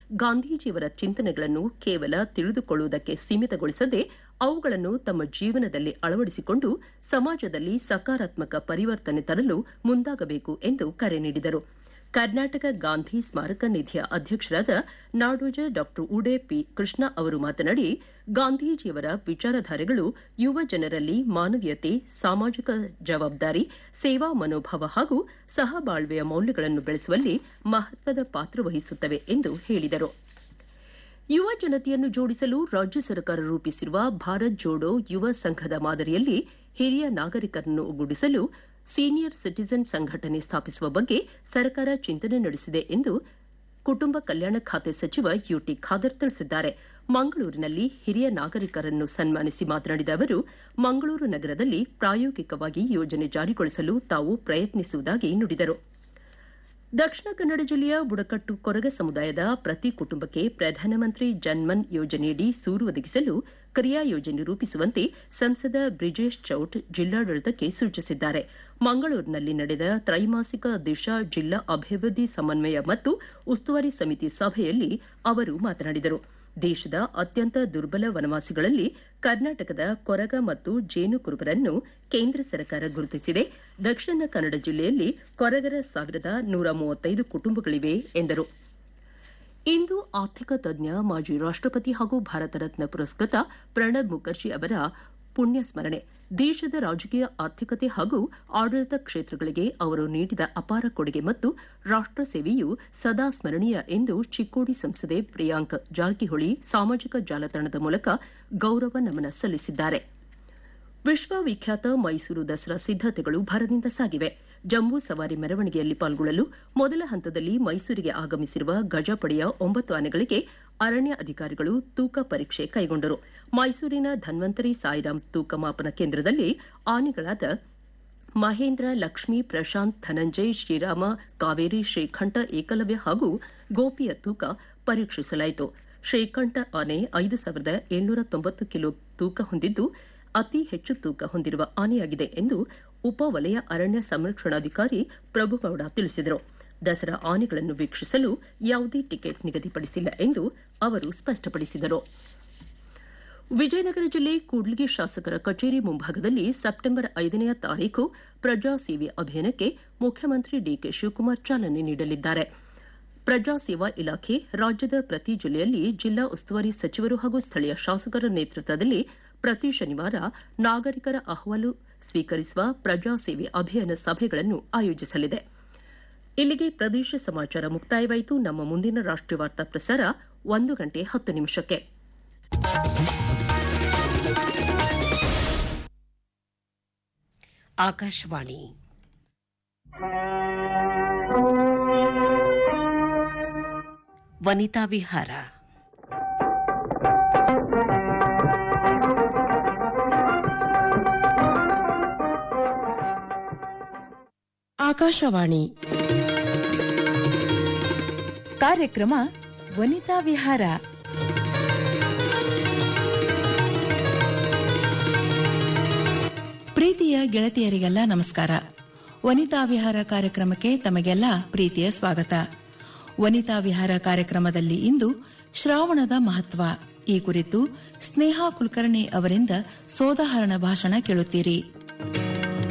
ಗಾಂಧೀಜಿಯವರ ಚಿಂತನೆಗಳನ್ನು ಕೇವಲ ತಿಳಿದುಕೊಳ್ಳುವುದಕ್ಕೆ ಸೀಮಿತಗೊಳಿಸದೆ ಅವುಗಳನ್ನು ತಮ್ಮ ಜೀವನದಲ್ಲಿ ಅಳವಡಿಸಿಕೊಂಡು ಸಮಾಜದಲ್ಲಿ ಸಕಾರಾತ್ಮಕ ಪರಿವರ್ತನೆ ತರಲು ಮುಂದಾಗಬೇಕು ಎಂದು ಕರೆ ನೀಡಿದರು ಕರ್ನಾಟಕ ಗಾಂಧಿ ಸ್ಮಾರಕ ನಿಧಿಯ ಅಧ್ಯಕ್ಷರಾದ ನಾಡೋಜ ಡಾ ಉಡೆ ಪಿ ಕೃಷ್ಣ ಅವರು ಮಾತನಾಡಿ ಗಾಂಧೀಜಿಯವರ ವಿಚಾರಧಾರೆಗಳು ಯುವ ಜನರಲ್ಲಿ ಮಾನವೀಯತೆ ಸಾಮಾಜಿಕ ಜವಾಬ್ದಾರಿ ಸೇವಾ ಮನೋಭಾವ ಹಾಗೂ ಸಹಬಾಳ್ವೆಯ ಮೌಲ್ಯಗಳನ್ನು ಬೆಳೆಸುವಲ್ಲಿ ಮಹತ್ವದ ಪಾತ್ರ ವಹಿಸುತ್ತವೆ ಎಂದು ಹೇಳಿದರು ಯುವ ಜನತೆಯನ್ನು ಜೋಡಿಸಲು ರಾಜ್ಯ ಸರ್ಕಾರ ರೂಪಿಸಿರುವ ಭಾರತ್ ಜೋಡೋ ಯುವ ಸಂಘದ ಮಾದರಿಯಲ್ಲಿ ಹಿರಿಯ ನಾಗರಿಕರನ್ನು ಒಗ್ಗೂಡಿಸಲು ಸೀನಿಯರ್ ಸಿಟಿಜನ್ ಸಂಘಟನೆ ಸ್ಥಾಪಿಸುವ ಬಗ್ಗೆ ಸರ್ಕಾರ ಚಿಂತನೆ ನಡೆಸಿದೆ ಎಂದು ಕುಟುಂಬ ಕಲ್ಯಾಣ ಖಾತೆ ಸಚಿವ ಯುಟಿ ಖಾದರ್ ತಿಳಿಸಿದ್ದಾರೆ ಮಂಗಳೂರಿನಲ್ಲಿ ಹಿರಿಯ ನಾಗರಿಕರನ್ನು ಸನ್ಮಾನಿಸಿ ಮಾತನಾಡಿದ ಅವರು ಮಂಗಳೂರು ನಗರದಲ್ಲಿ ಪ್ರಾಯೋಗಿಕವಾಗಿ ಯೋಜನೆ ಜಾರಿಗೊಳಿಸಲು ತಾವು ಪ್ರಯತ್ನಿಸುವುದಾಗಿ ನುಡಿದರು ದಕ್ಷಿಣ ಕನ್ನಡ ಜಿಲ್ಲೆಯ ಬುಡಕಟ್ಟು ಕೊರಗ ಸಮುದಾಯದ ಪ್ರತಿ ಕುಟುಂಬಕ್ಕೆ ಪ್ರಧಾನಮಂತ್ರಿ ಜನ್ಮನ್ ಯೋಜನೆಯಡಿ ಸೂರು ಒದಗಿಸಲು ಕ್ರಿಯಾ ಯೋಜನೆ ರೂಪಿಸುವಂತೆ ಸಂಸದ ಬ್ರಿಜೇಶ್ ಚೌಟ್ ಜಿಲ್ಲಾಡಳಿತಕ್ಕೆ ಸೂಚಿಸಿದ್ದಾರೆ ಮಂಗಳೂರಿನಲ್ಲಿ ನಡೆದ ತ್ರೈಮಾಸಿಕ ದಿಶಾ ಜಿಲ್ಲಾ ಅಭಿವೃದ್ಧಿ ಸಮನ್ವಯ ಮತ್ತು ಉಸ್ತುವಾರಿ ಸಮಿತಿ ಸಭೆಯಲ್ಲಿ ಅವರು ಮಾತನಾಡಿದರು ದೇಶದ ಅತ್ಯಂತ ದುರ್ಬಲ ವನವಾಸಿಗಳಲ್ಲಿ ಕರ್ನಾಟಕದ ಕೊರಗ ಮತ್ತು ಜೇನು ಕುರುಬರನ್ನು ಕೇಂದ್ರ ಸರ್ಕಾರ ಗುರುತಿಸಿದೆ ದಕ್ಷಿಣ ಕನ್ನಡ ಜಿಲ್ಲೆಯಲ್ಲಿ ಕೊರಗರ ಸಾವಿರದ ನೂರ ಮೂವತ್ತೈದು ಕುಟುಂಬಗಳಿವೆ ಎಂದರು ಇಂದು ಆರ್ಥಿಕ ತಜ್ಞ ಮಾಜಿ ರಾಷ್ಟಪತಿ ಹಾಗೂ ಭಾರತ ರತ್ನ ಪುರಸ್ಕೃತ ಪ್ರಣಬ್ ಮುಖರ್ಜಿ ಅವರ ಪುಣ್ಯ ಸ್ಮರಣೆ ದೇಶದ ರಾಜಕೀಯ ಆರ್ಥಿಕತೆ ಹಾಗೂ ಆಡಳಿತ ಕ್ಷೇತ್ರಗಳಿಗೆ ಅವರು ನೀಡಿದ ಅಪಾರ ಕೊಡುಗೆ ಮತ್ತು ರಾಷ್ಟ ಸೇವೆಯು ಸದಾ ಸ್ಮರಣೀಯ ಎಂದು ಚಿಕ್ಕೋಡಿ ಸಂಸದೆ ಪ್ರಿಯಾಂಕ್ ಜಾರಕಿಹೊಳಿ ಸಾಮಾಜಿಕ ಜಾಲತಾಣದ ಮೂಲಕ ಗೌರವ ನಮನ ಸಲ್ಲಿಸಿದ್ದಾರೆ ವಿಶ್ವವಿಖ್ಯಾತ ಮೈಸೂರು ದಸರಾ ಸಿದ್ದತೆಗಳು ಭರದಿಂದ ಸಾಗಿವೆ ಜಂಬೂ ಸವಾರಿ ಮೆರವಣಿಗೆಯಲ್ಲಿ ಪಾಲ್ಗೊಳ್ಳಲು ಮೊದಲ ಹಂತದಲ್ಲಿ ಮೈಸೂರಿಗೆ ಆಗಮಿಸಿರುವ ಗಜಪಡೆಯ ಒಂಬತ್ತು ಆನೆಗಳಿಗೆ ಅರಣ್ಯ ಅಧಿಕಾರಿಗಳು ತೂಕ ಪರೀಕ್ಷೆ ಕೈಗೊಂಡರು ಮೈಸೂರಿನ ಧನ್ವಂತರಿ ಸಾಯಿರಾಮ್ ತೂಕ ಮಾಪನ ಕೇಂದ್ರದಲ್ಲಿ ಆನೆಗಳಾದ ಮಹೇಂದ್ರ ಲಕ್ಷ್ಮೀ ಪ್ರಶಾಂತ್ ಧನಂಜಯ್ ಶ್ರೀರಾಮ ಕಾವೇರಿ ಶ್ರೀಕಂಠ ಏಕಲವ್ಯ ಹಾಗೂ ಗೋಪಿಯ ತೂಕ ಪರೀಕ್ಷಿಸಲಾಯಿತು ಶ್ರೀಕಂಠ ಆನೆ ಐದು ಸಾವಿರದ ಏಳ್ನೂರ ತೊಂಬತ್ತು ಕಿಲೋ ತೂಕ ಹೊಂದಿದ್ದು ಅತಿ ಹೆಚ್ಚು ತೂಕ ಹೊಂದಿರುವ ಆನೆಯಾಗಿದೆ ಎಂದು ಉಪ ವಲಯ ಅರಣ್ಯ ಸಂರಕ್ಷಣಾಧಿಕಾರಿ ಪ್ರಭುಗೌಡ ತಿಳಿಸಿದರು ದಸರಾ ಆನೆಗಳನ್ನು ವೀಕ್ಷಿಸಲು ಯಾವುದೇ ಟಿಕೆಟ್ ನಿಗದಿಪಡಿಸಿಲ್ಲ ಎಂದು ಅವರು ಸ್ಪಷ್ಟಪಡಿಸಿದರು ವಿಜಯನಗರ ಜಿಲ್ಲೆ ಕೂಡ್ಲಿಗಿ ಶಾಸಕರ ಕಚೇರಿ ಮುಂಭಾಗದಲ್ಲಿ ಸೆಪ್ಟೆಂಬರ್ ಐದನೆಯ ತಾರೀಕು ಪ್ರಜಾ ಸೇವೆ ಅಭಿಯಾನಕ್ಕೆ ಮುಖ್ಯಮಂತ್ರಿ ಡಿಕೆ ಶಿವಕುಮಾರ್ ಚಾಲನೆ ನೀಡಲಿದ್ದಾರೆ ಪ್ರಜಾ ಸೇವಾ ಇಲಾಖೆ ರಾಜ್ಯದ ಪ್ರತಿ ಜಿಲ್ಲೆಯಲ್ಲಿ ಜಿಲ್ಲಾ ಉಸ್ತುವಾರಿ ಸಚಿವರು ಹಾಗೂ ಸ್ಥಳೀಯ ಶಾಸಕರ ನೇತೃತ್ವದಲ್ಲಿ ಪ್ರತಿ ಶನಿವಾರ ನಾಗರಿಕರ ಅಹವಾಲು ಸ್ವೀಕರಿಸುವ ಪ್ರಜಾ ಸೇವೆ ಅಭಿಯಾನ ಸಭೆಗಳನ್ನು ಆಯೋಜಿಸಲಿದೆ ಇಲ್ಲಿಗೆ ಪ್ರದೇಶ ಸಮಾಚಾರ ಮುಕ್ತಾಯವಾಯಿತು ನಮ್ಮ ಮುಂದಿನ ರಾಷ್ಟ್ರೀಯ ವಾರ್ತಾ ಪ್ರಸಾರ ಒಂದು ಗಂಟೆ ಹತ್ತು ನಿಮಿಷಕ್ಕೆ ಆಕಾಶವಾಣಿ ವನಿತಾ ವಿಹಾರ ಆಕಾಶವಾಣಿ ಕಾರ್ಯಕ್ರಮ ವನಿತಾ ವಿಹಾರ ಪ್ರೀತಿಯ ಗೆಳತಿಯರಿಗೆಲ್ಲ ನಮಸ್ಕಾರ ವನಿತಾ ವಿಹಾರ ಕಾರ್ಯಕ್ರಮಕ್ಕೆ ತಮಗೆಲ್ಲ ಪ್ರೀತಿಯ ಸ್ವಾಗತ ವನಿತಾ ವಿಹಾರ ಕಾರ್ಯಕ್ರಮದಲ್ಲಿ ಇಂದು ಶ್ರಾವಣದ ಮಹತ್ವ ಈ ಕುರಿತು ಸ್ನೇಹಾ ಕುಲಕರ್ಣಿ ಅವರಿಂದ ಸೋದಾಹರಣ ಭಾಷಣ ಕೇಳುತ್ತೀರಿ